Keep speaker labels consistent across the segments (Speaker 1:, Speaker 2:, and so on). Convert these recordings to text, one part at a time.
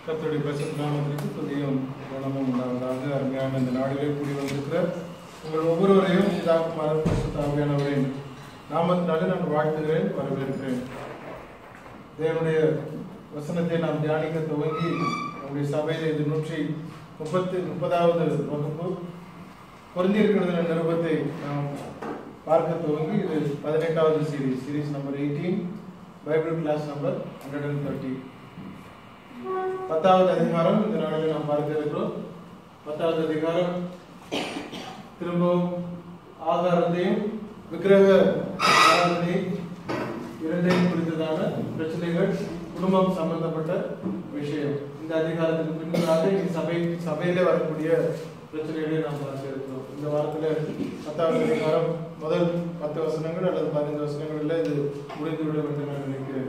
Speaker 1: கர்த்தருடைய பரிசுத்த நாமத்திற்கு துதியும் குணமும் உண்டாவதாக அருமையான இந்த நாளிலே கூடி வந்திருக்கிற உங்கள் ஒவ்வொருவரையும் பிதாகுமாரன் பரிசுத்தாவியானவரின் நாமத்தினாலே நான் வாழ்த்துகிறேன் வரவேற்கிறேன் தேவனுடைய வசனத்தை நாம் தியானிக்க துவங்கி நம்முடைய சபையில் இது நூற்றி முப்பத்தி முப்பதாவது வகுப்பு பொருந்தியிருக்கிறது நிருபத்தை நாம் பார்க்க துவங்கி இது பதினெட்டாவது series series number eighteen Bible class number hundred and thirty பத்தாவது அதிகாரம் இந்த நாளில் நாம் பார்க்க இருக்கிறோம் பத்தாவது அதிகாரம் திரும்பவும் ஆகாரத்தையும் விக்கிரக ஆராதனை இரண்டையும் குறித்ததான பிரச்சனைகள் குடும்பம் சம்பந்தப்பட்ட விஷயம் இந்த அதிகாரத்துக்கு பின்னதாக இனி சபை சபையிலே வரக்கூடிய பிரச்சனைகளை நாம் பார்க்க இருக்கிறோம் இந்த வாரத்துல பத்தாவது அதிகாரம் முதல் பத்து வசனங்கள் அல்லது பதினைந்து வசனங்கள்ல இது முடிந்து விட வேண்டும் நான் நினைக்கிறேன்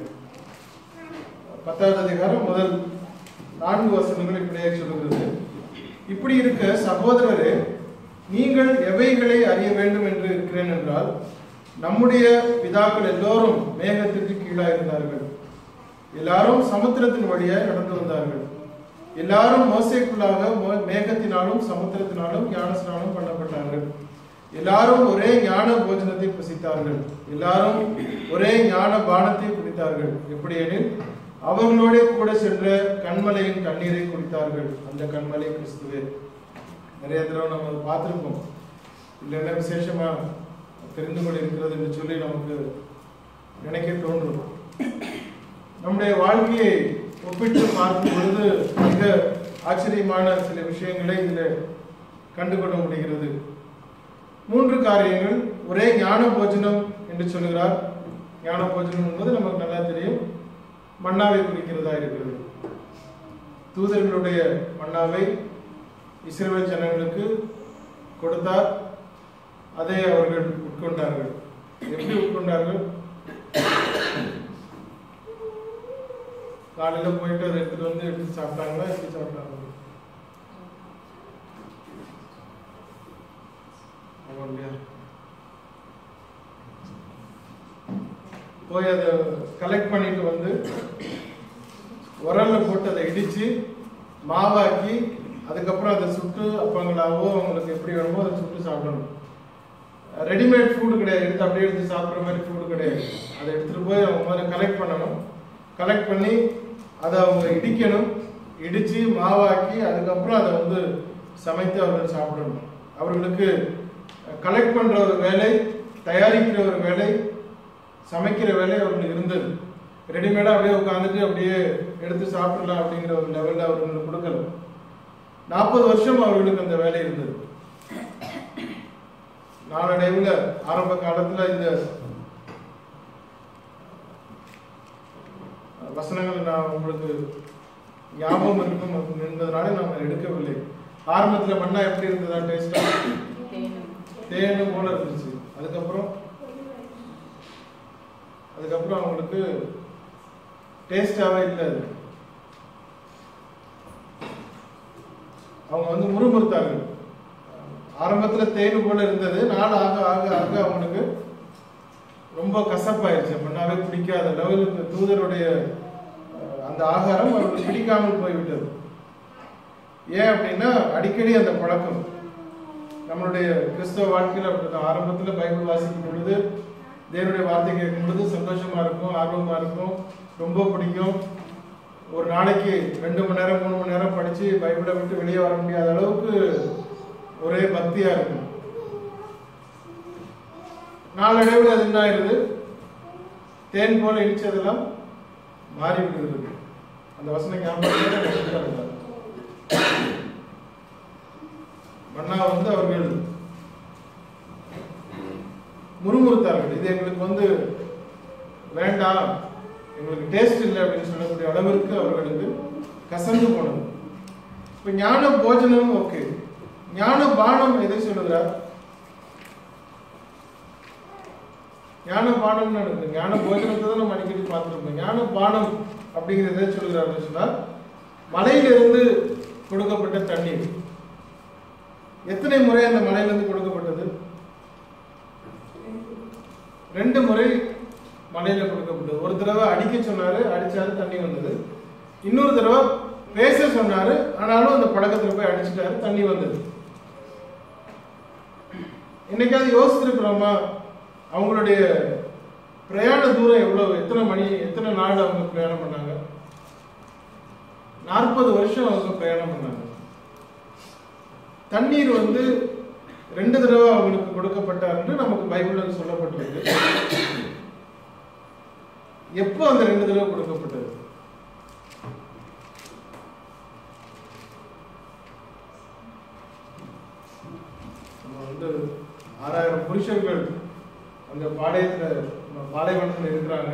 Speaker 1: பத்தாவது அதிகாரம் முதல் நான்கு வசனங்கள் இப்படியே சொல்லுகிறது இப்படி இருக்க சகோதரரே நீங்கள் எவைகளை அறிய வேண்டும் என்று இருக்கிறேன் என்றால் நம்முடைய பிதாக்கள் எல்லோரும் மேகத்திற்கு கீழாக இருந்தார்கள் எல்லாரும் சமுத்திரத்தின் வழியாக நடந்து வந்தார்கள் எல்லாரும் மோசைக்குள்ளாக மோ- மேகத்தினாலும் சமுத்திரத்தினாலும் ஞானஸ்நானம் பண்ணப்பட்டார்கள் எல்லாரும் ஒரே ஞான போஜனத்தை புசித்தார்கள் எல்லாரும் ஒரே ஞான பானத்தை குடித்தார்கள் எப்படியெனில் அவர்களோட கூட சென்ற கண்மலையின் தண்ணீரை குடித்தார்கள் அந்த கண்மலை கிறிஸ்துவே நிறைய தடவை நம்ம அதை பார்த்திருப்போம் இதுல என்ன விசேஷமா தெரிந்து கொள்ள இருக்கிறது என்று சொல்லி நமக்கு நினைக்க தோன்றும் நம்முடைய வாழ்க்கையை ஒப்பிட்டு பார்க்கும் பொழுது மிக ஆச்சரியமான சில விஷயங்களை இதில் கண்டுகொள்ள முடிகிறது மூன்று காரியங்கள் ஒரே ஞான போஜனம் என்று சொல்லுகிறார் ஞான போஜனம் என்பது நமக்கு நல்லா தெரியும் மன்னாவை குறிக்கிறதா இருக்கிறது தூதர்களுடைய மன்னாவை இஸ்ரவேல் ஜனங்களுக்கு கொடுத்தார் அதை அவர்கள் உட்கொண்டார்கள் எப்படி உட்கொண்டார்கள் காலையில போயிட்டு அதை எடுத்துட்டு வந்து எடுத்து சாப்பிட்டாங்களா எப்படி சாப்பிட்டாங்க ஆமா இல்லையா போய் அதை கலெக்ட் பண்ணிட்டு வந்து உரல்ல போட்டு அதை இடிச்சு மாவாக்கி அதுக்கப்புறம் அதை சுட்டு அப்பங்களாவோ அவங்களுக்கு எப்படி வேணுமோ அதை சுட்டு சாப்பிடணும் ரெடிமேட் ஃபுட் கிடையாது எடுத்து அப்படியே எடுத்து சாப்பிட்ற மாதிரி ஃபுட் கிடையாது அதை எடுத்துட்டு போய் அவங்க முதல்ல கலெக்ட் பண்ணணும் கலெக்ட் பண்ணி அதை அவங்க இடிக்கணும் இடிச்சு மாவாக்கி அதுக்கப்புறம் அதை வந்து சமைத்து அவர்கள் சாப்பிடணும் அவர்களுக்கு கலெக்ட் பண்ற ஒரு வேலை தயாரிக்கிற ஒரு வேலை சமைக்கிற வேலை அவர்களுக்கு இருந்தது ரெடிமேடா அப்படியே உட்காந்துட்டு அப்படியே எடுத்து சாப்பிடலாம் அப்படிங்கிற ஒரு லெவல்ல அவர்களுக்கு கொடுக்கல நாற்பது வருஷம் அவர்களுக்கு அந்த வேலை இருந்தது நாளடைவுல ஆரம்ப காலத்துல இந்த வசனங்கள் நான் உங்களுக்கு ஞாபகம் இருக்கும் என்பதனால நாம் எடுக்கவில்லை ஆரம்பத்துல மண்ணா எப்படி இருந்ததா டேஸ்டா தேனு போல இருந்துச்சு அதுக்கப்புறம் அதுக்கப்புறம் அவங்களுக்கு டேஸ்டாவே இல்லை அது அவங்க வந்து முறுமுறுத்தார்கள் ஆரம்பத்துல தேனு போல இருந்தது நாள் ஆக ஆக ஆக அவங்களுக்கு ரொம்ப கசப்பாயிருச்சு பண்ணாவே பிடிக்காத லெவலுக்கு தூதருடைய அஹ், அந்த ஆகாரம் அவருக்கு பிடிக்காமல் போய்விட்டது ஏன் அப்படின்னா அடிக்கடி அந்த பழக்கம் நம்மளுடைய கிறிஸ்தவ வாழ்க்கையில அப்படிதான் ஆரம்பத்துல பைபிள் வாசிக்கும் பொழுது தேவனுடைய வார்த்தை கேட்கும் பொழுது சந்தோஷமா இருக்கும் ஆர்வமா இருக்கும் ரொம்ப பிடிக்கும் ஒரு நாளைக்கு ரெண்டு மணி நேரம் மூணு மணி நேரம் படிச்சு பைபிளை விட்டு வெளியே வர முடியாத அளவுக்கு ஒரே பக்தியா இருக்கும் நாளடைவில் அது என்ன ஆயிருது தேன் போல இடிச்சதெல்லாம் மாறி விடுகிறது அந்த வசனம் ஞாபகம் மன்னா வந்து அவர்கள் முறுமுறுத்தார்கள் இது எங்களுக்கு வந்து வேண்டாம் எங்களுக்கு டேஸ்ட் இல்லை அப்படின்னு சொல்லக்கூடிய அளவிற்கு அவர்களுக்கு கசந்து போனது இப்ப ஞான போஜனம் ஓகே ஞான பானம் எதை சொல்லுகிறார் ஞான பானம்னு இருக்கு ஞான போஜனத்தை தான் நம்ம அடிக்கடி பார்த்துருக்கோம் ஞான பானம் அப்படிங்கிறது எதை சொல்லுகிறார் சொன்னால் மலையிலிருந்து கொடுக்கப்பட்ட தண்ணீர் எத்தனை முறை அந்த மலையிலிருந்து கொடுக்கப்பட்டது ரெண்டு முறை மலையில கொடுக்கப்பட்டது ஒரு தடவை அடிக்க சொன்னாரு அடிச்சாரு தண்ணி வந்தது இன்னொரு தடவை பேச சொன்னாரு ஆனாலும் அந்த படகத்துல போய் அடிச்சிட்டாரு தண்ணி வந்தது என்னைக்காவது யோசிச்சிருக்கிறோமா அவங்களுடைய பிரயாண தூரம் எவ்வளவு எத்தனை மணி எத்தனை நாள் அவங்க பிரயாணம் பண்ணாங்க நாற்பது வருஷம் அவங்க பிரயாணம் பண்ணாங்க தண்ணீர் வந்து ரெண்டு தடவை அவங்களுக்கு கொடுக்கப்பட்டார் என்று நமக்கு பைபிள்ல சொல்லப்பட்டிருக்கு எப்போ அந்த ரெண்டு தடவை கொடுக்கப்பட்டது நம்ம வந்து ஆறாயிரம் புருஷர்கள் அந்த பாளையத்துல நம்ம பாலைவனத்துல இருக்கிறாங்க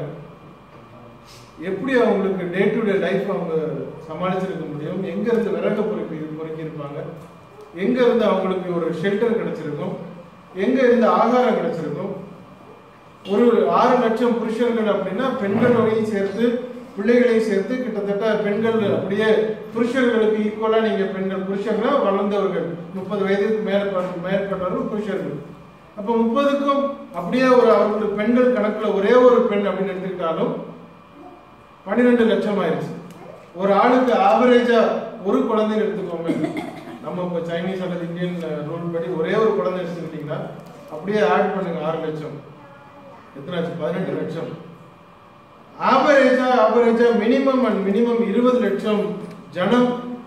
Speaker 1: எப்படி அவங்களுக்கு டே டு டே லைஃப் அவங்க சமாளிச்சிருக்க முடியும் எங்க இருந்து விறகு பொறுக்கி பொறுக்கி இருப்பாங்க எங்க இருந்து அவங்களுக்கு ஒரு ஷெல்டர் கிடைச்சிருக்கும் எங்க இருந்து ஆகாரம் கிடைச்சிருக்கும் ஒரு ஆறு லட்சம் புருஷர்கள் அப்படின்னா பெண்களோடையும் சேர்த்து பிள்ளைகளையும் சேர்த்து கிட்டத்தட்ட பெண்கள் அப்படியே புருஷர்களுக்கு ஈக்குவலா நீங்க பெண்கள் புருஷர்களா வளர்ந்தவர்கள் முப்பது வயதுக்கு மேல மேற்பட்டவர்கள் புருஷர்கள் அப்ப முப்பதுக்கும் அப்படியே ஒரு அவர்களுக்கு பெண்கள் கணக்குல ஒரே ஒரு பெண் அப்படின்னு எடுத்துக்கிட்டாலும் பன்னிரெண்டு லட்சம் ஆயிருச்சு ஒரு ஆளுக்கு ஆவரேஜா ஒரு குழந்தைன்னு எடுத்துக்கோங்க நம்ம இப்போ சைனீஸ் அல்லது இந்தியன் ரூல் படி ஒரே ஒரு குழந்தை எடுத்துக்கிட்டீங்கன்னா அப்படியே ஆட் பண்ணுங்க ஆறு லட்சம் எத்தனை ஆச்சு பதினெட்டு லட்சம் ஆவரேஜா ஆவரேஜா மினிமம் அண்ட் மினிமம் இருபது லட்சம் ஜனம்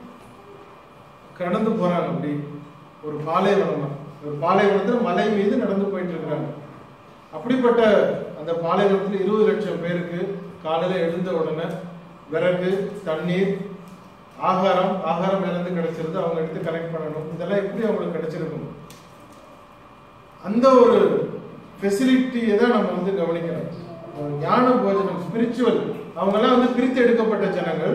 Speaker 1: கடந்து போறாங்க அப்படி ஒரு பாலைவனம் ஒரு பாலைவனத்துல மலை மீது நடந்து போயிட்டு இருக்காங்க அப்படிப்பட்ட அந்த பாலைவனத்துல இருபது லட்சம் பேருக்கு காலையில எழுந்த உடனே விறகு தண்ணீர் ஆகாரம் ஆகாரம் இருந்து கிடைச்சிருது அவங்க எடுத்து கலெக்ட் பண்ணணும் இதெல்லாம் எப்படி அவங்களுக்கு கிடைச்சிருக்கும் அந்த ஒரு ஃபெசிலிட்டியை தான் நம்ம வந்து கவனிக்கணும் ஒரு ஞான போஜனம் ஸ்பிரிச்சுவல் அவங்கெல்லாம் வந்து பிரித்து எடுக்கப்பட்ட ஜனங்கள்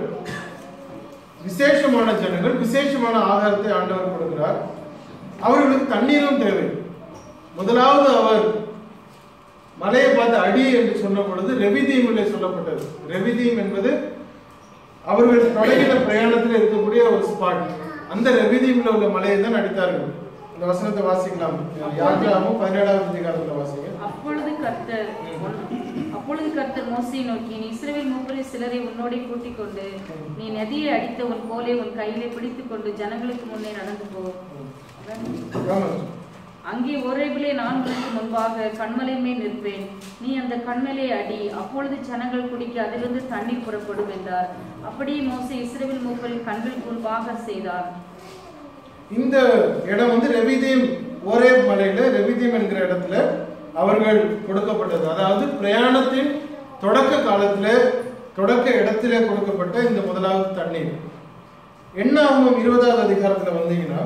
Speaker 1: விசேஷமான ஜனங்கள் விசேஷமான ஆகாரத்தை ஆண்டவர் கொடுக்கிறார் அவர்களுக்கு தண்ணீரும் தேவை முதலாவது அவர் மலையை பார்த்து அடி என்று சொன்ன பொழுது ரெவிதீமிலே சொல்லப்பட்டது ரெவிதீம் என்பது அவர்கள் தொடங்கின பிரயாணத்தில் இருக்கக்கூடிய ஒரு ஸ்பாட் அந்த ரெவிதீம்ல உள்ள மலையை தான் அடித்தார்கள் இந்த வசனத்தை வாசிக்கலாம் யாத்திராமும் பதினேழாவது அதிகாரத்துல வாசிங்க
Speaker 2: அப்பொழுது கர்த்தர் அப்பொழுது கர்த்தர் மோசையை நோக்கி நீ இஸ்ரவேல் மூப்பரில் சிலரை உன்னோடே கூட்டிக் கொண்டு நீ நதியை அடித்த உன் கோலை உன் கையிலே பிடித்துக் கொண்டு ஜனங்களுக்கு முன்னே நடந்து போ
Speaker 1: ஆமாம்.
Speaker 2: அங்கே ஒரேபிலே நான் உனக்கு முன்பாக கண்மலை மேல் நிற்பேன் நீ அந்த கண்மலை அடி அப்பொழுது ஜனங்கள் குடிக்க அதிலிருந்து தண்ணீர் புறப்படும் என்றார் அப்படியே மோசே இஸ்ரவேல் மூப்பரின் கண்களுக்கு முன்பாக செய்தார்
Speaker 1: இந்த இடம் வந்து ரெவிதீம் ஒரே மலையில ரெவிதீம் என்கிற இடத்துல அவர்கள் கொடுக்கப்பட்டது அதாவது பிரயாணத்தின் தொடக்க காலத்துல தொடக்க இடத்திலே கொடுக்கப்பட்ட இந்த முதலாவது தண்ணீர் எண்ணாகமம் இருபதாவது அதிகாரத்துல வந்தீங்கன்னா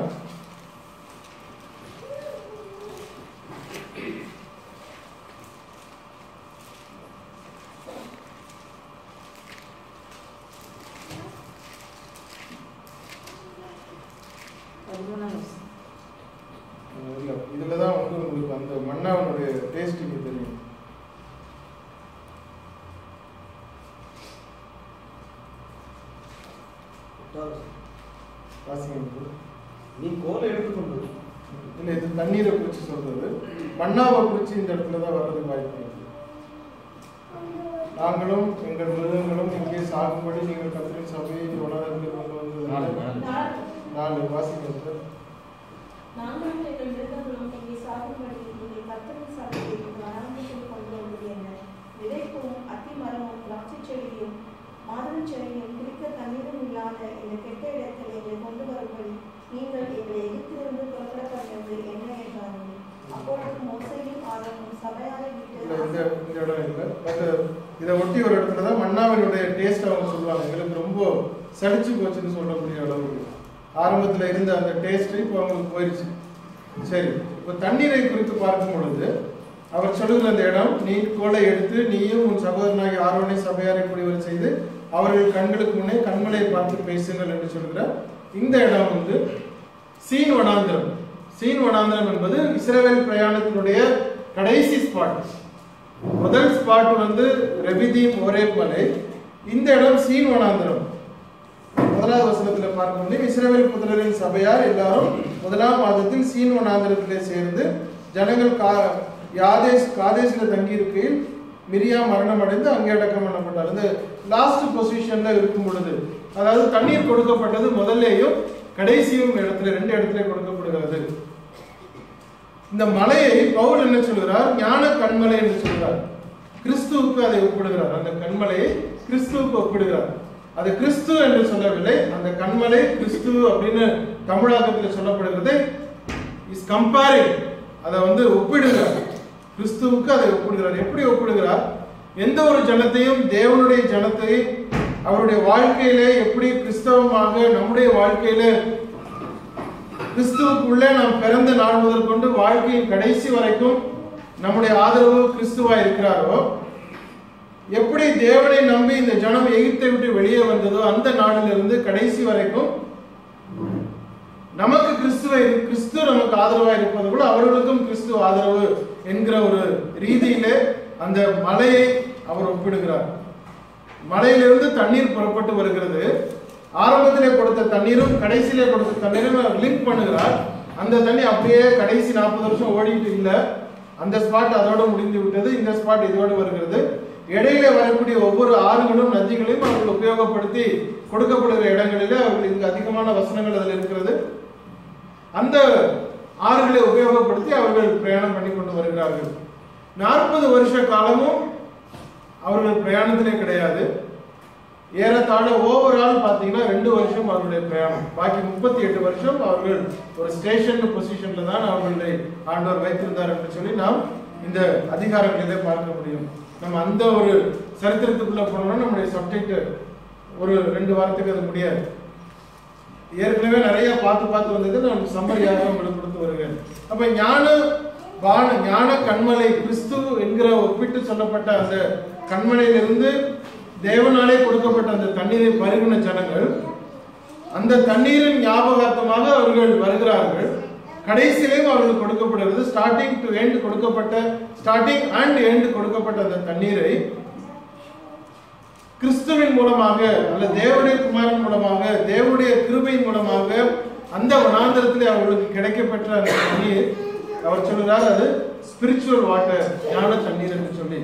Speaker 2: பதிமூணாம் வசனம்.
Speaker 1: இல்ல, இதுலதான் வந்து உங்களுக்கு அந்த மன்னாவனுடைய டேஸ்ட் இங்க தெரியும் வாசிங்க
Speaker 3: நீ கோலை எடுத்துக்கொண்டு
Speaker 1: இல்ல இது தண்ணீரை குறிச்சு சொல்றது மன்னாவை குறிச்சு இந்த இடத்துல தான் வர்றதுக்கு வாய்ப்பு இருக்கு நாங்களும் எங்கள் மிருகங்களும் இங்கே சாகும்படி நீங்கள் கத்திரின் சபையை உணர்ந்து கொண்டு
Speaker 3: நாலு,
Speaker 1: வந்தது
Speaker 3: நாலு.
Speaker 1: நாலு வாசிங்க சார்
Speaker 4: நாங்களும் எங்கள் மிருகங்களும் இங்கே சாகும்படி இங்கே கர்த்தரின் சபையை உங்கள் ஆரம்பத்தில் கொண்டு வந்தது என்ன விதைப்பும் அத்தி மரமும் திராட்சை செடியும் மாதுளம் செடியும் குடிக்க தண்ணீரும் இல்லாத இந்த கெட்ட இடத்தில் எங்களை கொண்டு வரும்படி நீங்கள் எங்களை எகிப்திலிருந்து புறப்பட பண்ணது என்ன என்றார்கள் அப்பொழுது மோசையும் ஆதமும் சபையாரை
Speaker 1: இல்ல இந்த
Speaker 4: விட்டு
Speaker 1: இந்த இடம் இல்லை பட் இதை ஒட்டி ஒரு இடத்துல தான் மன்னாவினுடைய டேஸ்ட் அவங்க சொல்லுவாங்க எங்களுக்கு ரொம்ப சலிச்சு போச்சுன்னு சொல்லக்கூடிய அளவுக்கு ஆரம்பத்துல இருந்த அந்த டேஸ்ட் இப்போ அவங்களுக்கு போயிடுச்சு சரி இப்போ தண்ணீரை குறித்து பார்க்கும் பொழுது அவர் சொல்லுகிற அந்த இடம் நீ கோலை எடுத்து நீயும் உன் சகோதரனாகி ஆர்வனை சபையாரை குடிவர செய்து அவர்கள் கண்களுக்கு முன்னே கண்மலையை பார்த்து பேசுங்கள் என்று சொல்கிற இந்த இடம் வந்து சீன் வனாந்திரம் சீன் வனாந்திரம் என்பது இஸ்ரவேல் பிரயாணத்தினுடைய கடைசி ஸ்பாட் முதல் ஸ்பாட் வந்து ரெபிதீம் ஒரேப் மலை இந்த இடம் சீன் வனாந்திரம் முதலாவது வசனத்துல பார்க்க முடியும் இஸ்ரவேல் புத்திரரின் சபையார் எல்லாரும் முதலாம் மாதத்தில் சீன் வனாந்திரத்திலே சேர்ந்து ஜனங்கள் கா யாதேஸ் காதேசில தங்கி இருக்கையில் மிரியா மரணம் அடைந்து அங்கே அடக்கம் பண்ணப்பட்டார் இந்த லாஸ்ட் பொசிஷன்ல இருக்கும் பொழுது அதாவது தண்ணீர் கொடுக்கப்பட்டது முதல்லேயும் கடைசியும் இடத்துல ரெண்டு இடத்துல கொடுக்கப்படுகிறது இந்த மலையை பவுல் என்ன சொல்கிறார் ஞான கண்மலை என்று சொல்கிறார் கிறிஸ்துவுக்கு அதை ஒப்பிடுகிறார் அந்த கண்மலையை கிறிஸ்துவுக்கு ஒப்பிடுகிறார் அது கிறிஸ்து என்று சொல்லவில்லை அந்த கண்மலை கிறிஸ்து அப்படின்னு தமிழாக்கத்தில் சொல்லப்படுகிறது இஸ் கம்பேரிங் அதை வந்து ஒப்பிடுகிறார் கிறிஸ்துவுக்கு அதை ஒப்பிடுகிறார் எப்படி ஒப்பிடுகிறார் எந்த ஒரு ஜனத்தையும் தேவனுடைய ஜனத்தை அவருடைய வாழ்க்கையிலே எப்படி கிறிஸ்தவமாக நம்முடைய வாழ்க்கையிலே கிறிஸ்துவுக்குள்ளே நாம் பிறந்த நாள் முதல் கொண்டு வாழ்க்கையின் கடைசி வரைக்கும் நம்முடைய ஆதரவு கிறிஸ்துவா இருக்கிறாரோ எப்படி தேவனை நம்பி இந்த ஜனம் எகிப்தை விட்டு வெளியே வந்ததோ அந்த நாளிலிருந்து கடைசி வரைக்கும் நமக்கு கிறிஸ்துவை கிறிஸ்து நமக்கு ஆதரவா இருப்பது போல அவர்களுக்கும் கிறிஸ்து ஆதரவு என்கிற ஒரு ரீதியிலே அந்த மலையை அவர் ஒப்பிடுகிறார் மலையிலிருந்து தண்ணீர் புறப்பட்டு வருகிறது ஆரம்பத்திலே கொடுத்த தண்ணீரும் கடைசியிலே கொடுத்த தண்ணீரும் அவர் லிங்க் பண்ணுகிறார் அந்த தண்ணி அப்படியே கடைசி நாற்பது வருஷம் ஓடிட்டு இல்ல அந்த ஸ்பாட் அதோட முடிந்து விட்டது இந்த ஸ்பாட் இதோடு வருகிறது இடையில வரக்கூடிய ஒவ்வொரு ஆறுகளும் நதிகளையும் அவர்கள் உபயோகப்படுத்தி கொடுக்கப்படுகிற இடங்களிலே அவர்களுக்கு அதிகமான வசனங்கள் அதில் இருக்கிறது அந்த ஆறுகளை உபயோகப்படுத்தி அவர்கள் பிரயாணம் பண்ணி கொண்டு வருகிறார்கள் நாற்பது வருஷ காலமும் அவர்கள் பிரயாணத்திலே கிடையாது ஏறத்தாழ ஓவரால் பார்த்தீங்கன்னா ரெண்டு வருஷம் அவர்களுடைய பிரயாணம் பாக்கி முப்பத்தி எட்டு வருஷம் அவர்கள் ஒரு ஸ்டேஷன் பொசிஷன்ல தான் அவர்களை ஆண்டவர் வைத்திருந்தார் என்று சொல்லி நாம் இந்த அதிகாரங்களிலே பார்க்க முடியும் நம்ம அந்த ஒரு சரித்திரத்துக்குள்ள போனோம்னா நம்முடைய சப்ஜெக்ட் ஒரு ரெண்டு வாரத்துக்கு அது முடியாது ஏற்கனவே நிறைய பார்த்து பார்த்து வந்தது நான் சம்மரியாக உங்களுக்கு கொடுத்து வருகிறேன் அப்ப ஞான வான ஞான கண்மலை கிறிஸ்து என்கிற ஒப்பிட்டு சொல்லப்பட்ட அந்த கண்மலையிலிருந்து தேவனாலே கொடுக்கப்பட்ட அந்த தண்ணீரை பருகின ஜனங்கள் அந்த தண்ணீரின் ஞாபகார்த்தமாக அவர்கள் வருகிறார்கள் கடைசியிலேயும் அவர்களுக்கு கொடுக்கப்படுகிறது ஸ்டார்டிங் டு எண்ட் கொடுக்கப்பட்ட ஸ்டார்டிங் அண்ட் எண்ட் கொடுக்கப்பட்ட அந்த தண்ணீரை கிறிஸ்துவின் மூலமாக அல்ல தேவனுடைய குமாரன் மூலமாக தேவனுடைய கிருபையின் மூலமாக அந்த வனாந்தரத்திலே அவர்களுக்கு கிடைக்கப்பெற்ற அந்த தண்ணீர் அவர் சொல்கிறார் அது ஸ்பிரிச்சுவல் வாட்டர் ஞான தண்ணீர் என்று சொல்லி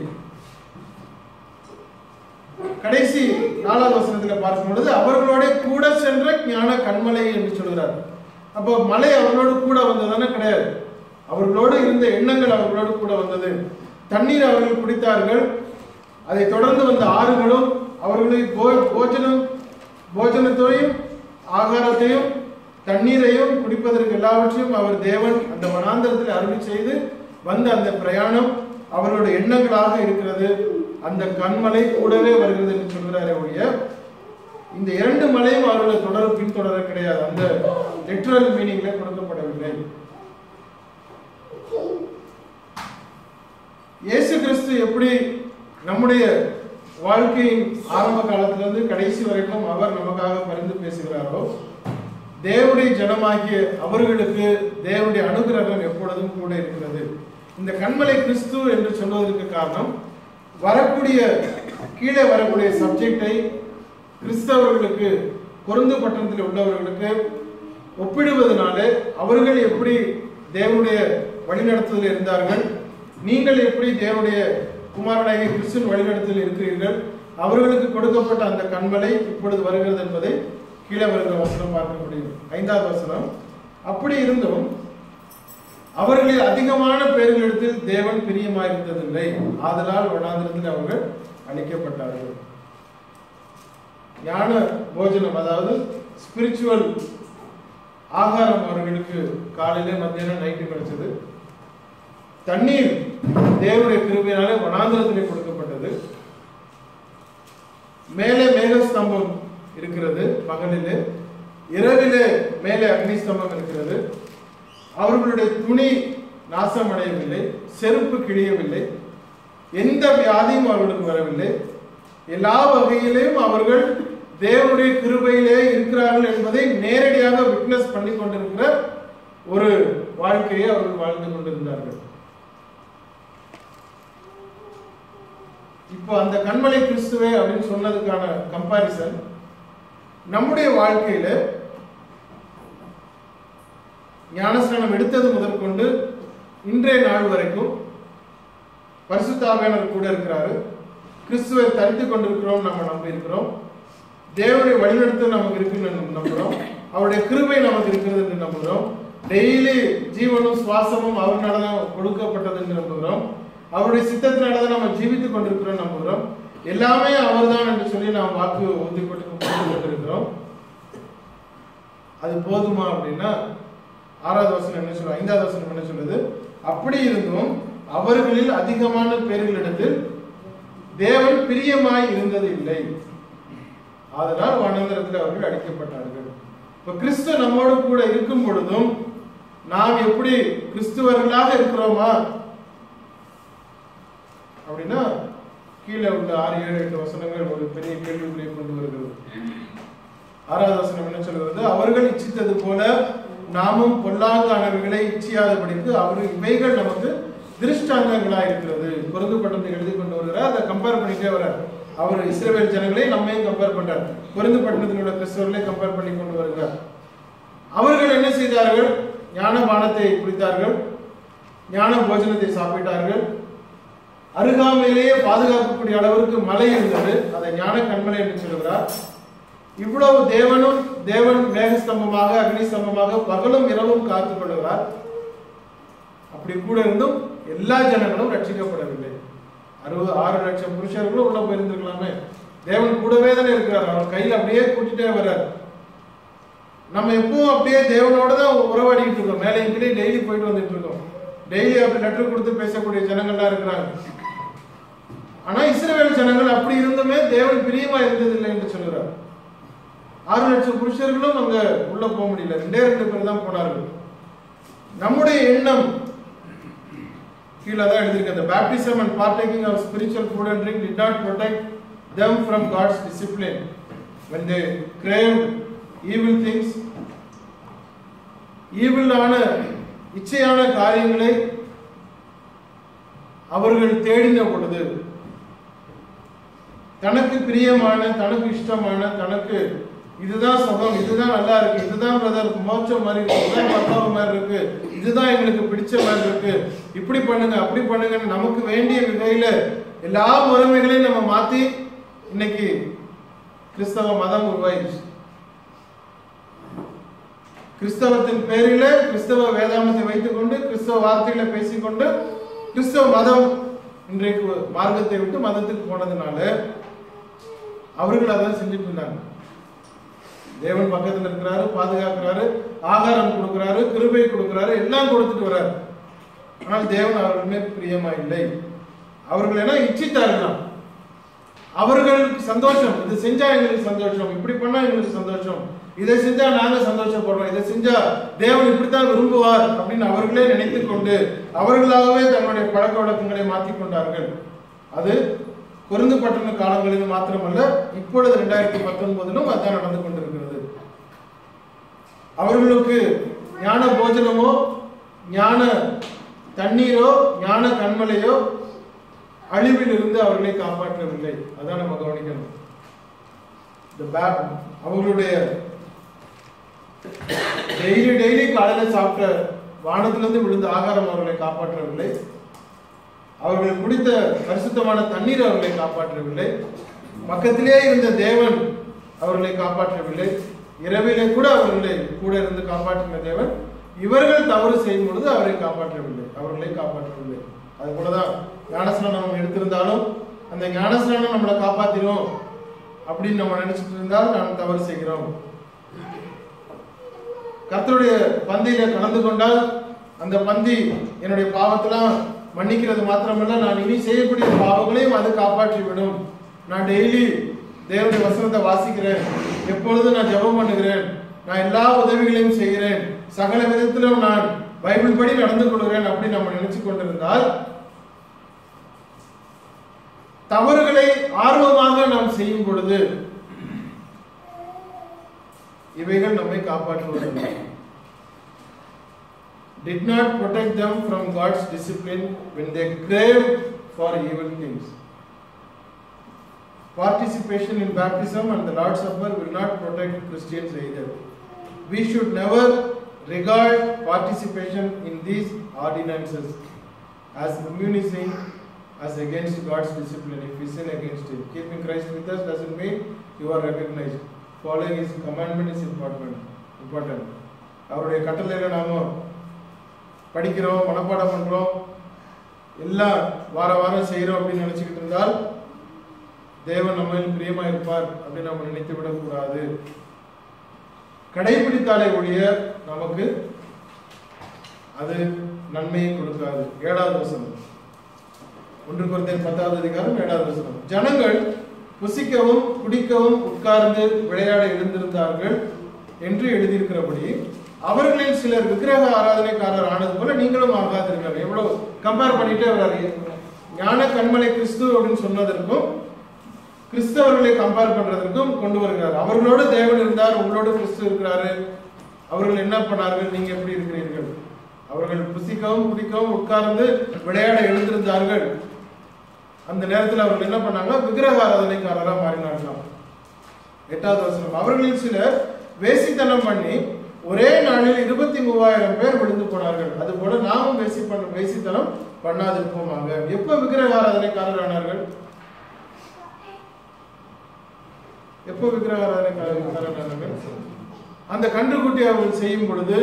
Speaker 1: கடைசி நாலாவது வசனத்துல பார்க்கும் பொழுது அவர்களோட கூட சென்ற ஞான கண்மலை என்று சொல்கிறார் அப்போ மலை அவர்களோடு கூட வந்ததானே கிடையாது அவர்களோடு இருந்த எண்ணங்கள் அவர்களோடு கூட வந்தது தண்ணீர் அவர்கள் குடித்தார்கள் அதை தொடர்ந்து வந்த ஆறுகளும் அவர்களுக்கு போ- போஜனம் போஜனத்தையும் ஆகாரத்தையும் தண்ணீரையும் குடிப்பதற்கு எல்லாவற்றையும் அவர் தேவன் அந்த வனாந்தரத்தில் அருளி செய்து வந்த அந்த பிரயாணம் அவர்களுடைய எண்ணங்களாக இருக்கிறது அந்த கண்மலை கூடவே வருகிறது என்று சொல்கிறாரே ஒழிய இந்த இரண்டு மலையும் அவர்களை தொடர் பின்தொடர கிடையாது அந்த லிட்ரல் மீனிங்ல கொடுக்கப்படவில்லை இயேசு கிறிஸ்து எப்படி நம்முடைய வாழ்க்கையின் ஆரம்ப காலத்திலிருந்து கடைசி வரைக்கும் அவர் நமக்காக பரிந்து பேசுகிறாரோ தேவனுடைய ஜனமாகிய அவர்களுக்கு தேவனுடைய அனுகிரகம் எப்பொழுதும் கூட இருக்கிறது இந்த கண்மலை கிறிஸ்து என்று சொல்வதற்கு காரணம் வரக்கூடிய கீழே வரக்கூடிய சப்ஜெக்டை கிறிஸ்தவர்களுக்கு கொருந்து பட்டணத்தில் உள்ளவர்களுக்கு ஒப்பிடுவதனால அவர்கள் எப்படி தேவனுடைய வழிநடத்துதலில் இருந்தார்கள் நீங்கள் எப்படி தேவனுடைய குமாரனாகிய கிறிஸ்துவின் வழிநடத்தலில் இருக்கிறீர்கள் அவர்களுக்கு கொடுக்கப்பட்ட அந்த கண்மலை இப்பொழுது வருகிறது என்பதை கீழே வருகிற வசனம் பார்க்க முடியும் ஐந்தாவது வசனம் அப்படி இருந்தும் அவர்களில் அதிகமான பேர்களிடத்தில் தேவன் பிரியமாயிருந்ததில்லை ஆதலால் வனாந்திரத்தில் அவர்கள் அழிக்கப்பட்டார்கள் ஞான போஜனம் அதாவது ஸ்பிரிச்சுவல் ஆகாரம் அவர்களுக்கு காலையில மத்தியானம் நைட்டு கிடைச்சது தண்ணீர் தேவனுடைய கிருபையினாலே வனாந்திரத்திலே கொடுக்கப்பட்டது மேலே மேக ஸ்தம்பம் இருக்கிறது பகலிலே இரவிலே மேலே அக்னி ஸ்தம்பம் இருக்கிறது அவர்களுடைய துணி நாசமடையவில்லை செருப்பு கிழியவில்லை எந்த வியாதியும் அவர்களுக்கு வரவில்லை எல்லா வகையிலும் அவர்கள் தேவனுடைய கிருபையிலே இருக்கிறார்கள் என்பதை நேரடியாக விட்னஸ் பண்ணி கொண்டிருக்கிற ஒரு வாழ்க்கையை அவர்கள் வாழ்ந்து கொண்டிருந்தார்கள் இப்போ அந்த கண்மலை கிறிஸ்துவே அப்படின்னு சொன்னதுக்கான கம்பாரிசன் நம்முடைய வாழ்க்கையில ஞானஸ்நானம் எடுத்தது முதற்கொண்டு இன்றைய நாள் வரைக்கும் பரிசுத்தாவியானவர் கூட இருக்கிறாரு கிறிஸ்துவை தரித்து கொண்டிருக்கிறோம் நம்ம நம்பி இருக்கிறோம் தேவனுடைய வழிநடத்தல் நமக்கு இருக்குன்னு நம்ம நம்புறோம் அவருடைய கிருபை நமக்கு இருக்கிறது என்று நம்புகிறோம் டெய்லி ஜீவனும் சுவாசமும் அவர்னால தான் கொடுக்கப்பட்டது என்று நம்புகிறோம் அவருடைய சித்தத்தினால தான் நம்ம ஜீவித்துக் கொண்டிருக்கிறோம் நம்புகிறோம் எல்லாமே அவர்தான் என்று சொல்லி நாம் வாக்கு உறுதிப்பட்டு கொண்டிருக்கிறோம் அது போதுமா அப்படின்னா ஆறாவது வசனம் என்ன சொல்லுது ஐந்தாவது வசனம் என்ன சொல்லுது அப்படி இருந்தும் அவர்களில் அதிகமான பேர்களிடத்தில் தேவன் பிரியமாய் இருந்தது இல்லை அதனால் வனாந்தரத்தில் அவர்கள் அடிக்கப்பட்டார்கள் இப்ப கிறிஸ்து நம்மோடு கூட இருக்கும் பொழுதும் நாம் எப்படி கிறிஸ்துவர்களாக இருக்கிறோமா அப்படின்னா கீழே உள்ள ஆறு ஏழு எட்டு வசனங்கள் ஒரு பெரிய கேள்விக்குறியை கொண்டு வருகிறது ஆறாவது வசனம் என்ன சொல்கிறது அவர்கள் இச்சித்தது போல நாமும் பொல்லாங்கானவர்களை இச்சியாதபடிக்கு அவர் இவைகள் நமக்கு திருஷ்டாங்கங்களாக இருக்கிறது பொருந்து பட்டத்தை எழுதி கொண்டு வருகிறார் அதை கம்பேர் பண்ணிட்டே வர்றார் அவர் இஸ்ரேல் ஜனங்களை நம்மையும் கம்பேர் பண்றார் பொருந்து பட்டணத்தில் உள்ள கிறிஸ்தவர்களை கம்பேர் பண்ணி கொண்டு வருகிறார் அவர்கள் என்ன செய்தார்கள் ஞான பானத்தை குடித்தார்கள் ஞான போஜனத்தை சாப்பிட்டார்கள் அருகாமையிலேயே பாதுகாக்கக்கூடிய அளவிற்கு மலை இருந்தது அதை ஞான கண்மலை என்று சொல்கிறார் இவ்வளவு தேவனும் தேவன் மேகஸ்தம்பமாக அக்னி ஸ்தம்பமாக பகலும் இரவும் காத்துக் கொள்கிறார் அப்படி கூட இருந்தும் எல்லா ஜனங்களும் ரட்சிக்கப்படவில்லை அறுபது ஆறு லட்சம் புருஷர்களும் உள்ள போயிருந்திருக்கலாமே தேவன் கூடவே தானே இருக்கிறார் அவர் கையில் அப்படியே கூட்டிட்டே வர்றார் நம்ம எப்பவும் அப்படியே தேவனோட தான் உறவாடிட்டு இருக்கோம் மேலே கீழே டெய்லி போயிட்டு வந்துட்டு இருக்கோம் டெய்லி அப்படி லெட்டர் கொடுத்து பேசக்கூடிய ஜனங்கள்லாம் இருக்கிறாங்க ஆனா இஸ்ரவேல் ஜனங்கள் அப்படி இருந்துமே தேவன் பிரியமா இருந்ததில்லை என்று சொல்கிறார் ஆறு லட்சம் புருஷர்களும் அங்க உள்ள போக முடியல ரெண்டே ரெண்டு பேர் தான் போனார்கள் நம்முடைய எண்ணம் கீழே தான் எழுதியிருக்கு the baptism and partaking of spiritual food and drink did not protect them from God's discipline when they craved evil things ஈவிலான இச்சையான காரியங்களை அவர்கள் தேடின பொழுது தனக்கு பிரியமான தனக்கு இஷ்டமான தனக்கு இதுதான் சுகம் இதுதான் நல்லா இருக்கு இதுதான் பிரதர் மோட்சம் மாதிரி இருக்கு இதுதான் பர்த்தாவு மாதிரி இருக்கு இதுதான் எங்களுக்கு பிடிச்ச மாதிரி இருக்கு இப்படி பண்ணுங்க அப்படி பண்ணுங்கன்னு நமக்கு வேண்டிய வகையில எல்லா முறைமைகளையும் நம்ம மாத்தி இன்னைக்கு கிறிஸ்தவ மதம் உருவாயிடுச்சு கிறிஸ்தவத்தின் பேரில கிறிஸ்தவ வேதாமத்தை வைத்துக்கொண்டு கிறிஸ்தவ வார்த்தைகளை பேசிக்கொண்டு கிறிஸ்தவ மதம் இன்றைக்கு மார்க்கத்தை விட்டு மதத்துக்கு போனதுனால அவர்கள் அதான் செஞ்சுட்டு இருந்தாங்க தேவன் பக்கத்துல இருக்கிறாரு பாதுகாக்கிறாரு ஆகாரம் கொடுக்கிறாரு கிருபை கொடுக்கிறாரு எல்லாம் கொடுத்துட்டு வர்றாரு ஆனால் தேவன் அவர்கள் மேல் பிரியமா இல்லை அவர்கள் என்ன இச்சித்தார்களாம் அவர்களுக்கு சந்தோஷம் இது செஞ்சா எங்களுக்கு சந்தோஷம் இப்படி பண்ணா எங்களுக்கு சந்தோஷம் இதை செஞ்சா நாங்க சந்தோஷப்படுறோம் இதை செஞ்சா தேவன் இப்படித்தான் விரும்புவார் அப்படின்னு அவர்களே நினைத்துக் கொண்டு அவர்களாகவே தங்களுடைய பழக்க வழக்கங்களை மாற்றிக் கொண்டார்கள் அது குருந்து பட்டண காலங்களில் மாத்திரமல்ல இப்பொழுது ரெண்டாயிரத்தி பத்தொன்பதிலும் அதான் நடந்து கொண்டிருக்கிறது அவர்களுக்கு ஞான போஜனமோ ஞான தண்ணீரோ ஞான கண்மலையோ அழிவில் இருந்து அவர்களை காப்பாற்றவில்லை அதான் நம்ம கவனிக்கணும் இந்த பே- அவர்களுடைய டெய்லி டெய்லி காலையில சாப்பிட்ட வானத்திலிருந்து விழுந்த ஆகாரம் அவர்களை காப்பாற்றவில்லை அவர்கள் குடித்த பரிசுத்தமான தண்ணீர் அவர்களை காப்பாற்றவில்லை பக்கத்திலே இருந்த தேவன் அவர்களை காப்பாற்றவில்லை இரவிலே கூட அவர்களை கூட இருந்து காப்பாற்றின தேவன் இவர்கள் தவறு செய்யும் பொழுது அவரை காப்பாற்றவில்லை அவர்களை காப்பாற்றவில்லை அது போலதான் ஞானஸ்நானம் நம்ம எடுத்திருந்தாலும் அந்த ஞானஸ்நானம் நம்மளை காப்பாத்திரும் அப்படின்னு நம்ம நினைச்சிட்டு இருந்தால் நாம் தவறு செய்கிறோம் கர்த்தருடைய பந்தியில கலந்து கொண்டால் அந்த பந்தி என்னுடைய பாவத்தெல்லாம் மன்னிக்கிறது மாத்திரமல்ல நான் இனி செய்யக்கூடிய பாவங்களையும் அது காப்பாற்றி விடும் நான் டெய்லி தேவனுடைய வசனத்தை வாசிக்கிறேன் எப்பொழுதும் நான் ஜெபம் பண்ணுகிறேன் நான் எல்லா உதவிகளையும் செய்கிறேன் சகல விதத்திலும் நான் பைபிள் படி நடந்து கொள்கிறேன் அப்படி நம்ம நினைச்சு கொண்டிருந்தால் தவறுகளை ஆர்வமாக நாம் செய்யும் பொழுது இவைகள் நம்மை காப்பாற்றுவதில்லை did not protect them from God's discipline when they craved for evil things. Participation in baptism and the Lord's Supper will not protect Christians either. We should never regard participation in these ordinances as immunizing as against God's discipline if we sin against Him. Keeping Christ with us doesn't mean you are recognized. Following His commandment is important. important. அவருடைய கட்டளையில நாம படிக்கிறோம் மனப்பாடம் பண்றோம் எல்லாம் வார வாரம் செய்யறோம் அப்படின்னு நினைச்சுக்கிட்டு இருந்தால் தேவன் நம்ம பிரியமா இருப்பார் அப்படின்னு நம்ம நினைத்து விடக்கூடாது கடைபிடித்தாலே ஒழிய நமக்கு அது நன்மையை கொடுக்காது ஏழாவது வசனம் ஒன்று குறைந்தர் பத்தாவது அதிகாரம் ஏழாவது வசனம் ஜனங்கள் புசிக்கவும் குடிக்கவும் உட்கார்ந்து விளையாட எழுந்திருந்தார்கள் என்று எழுதியிருக்கிறபடி அவர்களில் சிலர் விக்கிரக ஆராதனைக்காரர் ஆனது போல நீங்களும் ஆகாதிருக்காங்க எவ்வளவு கம்பேர் பண்ணிட்டே வர்றாரு ஞான கண்மலை கிறிஸ்து அப்படின்னு சொன்னதற்கும் கிறிஸ்தவர்களை கம்பேர் பண்றதற்கும் கொண்டு வருகிறார் அவர்களோடு தேவன் இருந்தார் உங்களோடு கிறிஸ்து இருக்கிறாரு அவர்கள் என்ன பண்ணார்கள் நீங்க எப்படி இருக்கிறீர்கள் அவர்கள் புசிக்கவும் குடிக்கவும் உட்கார்ந்து விளையாட எழுந்திருந்தார்கள் அந்த நேரத்தில் அவர்கள் என்ன பண்ணாங்க விக்கிரக ஆராதனைக்காரரா மாறினார்களாம் எட்டாவது வசனம் அவர்களில் சிலர் வேசித்தனம் பண்ணி ஒரே நாளில் இருபத்தி மூவாயிரம் பேர் விழுந்து போனார்கள் அதுபோல நாமும் வேசி பண்ண வேசித்தனம் பண்ணாதிருப்போமாக எப்ப விக்கிரக ஆராதனைக்காரர் ஆனார்கள் எப்போ விக்கிரக ஆராதனைக்காரர் ஆனார்கள் அந்த கன்றுக்குட்டி அவர்கள் செய்யும் பொழுது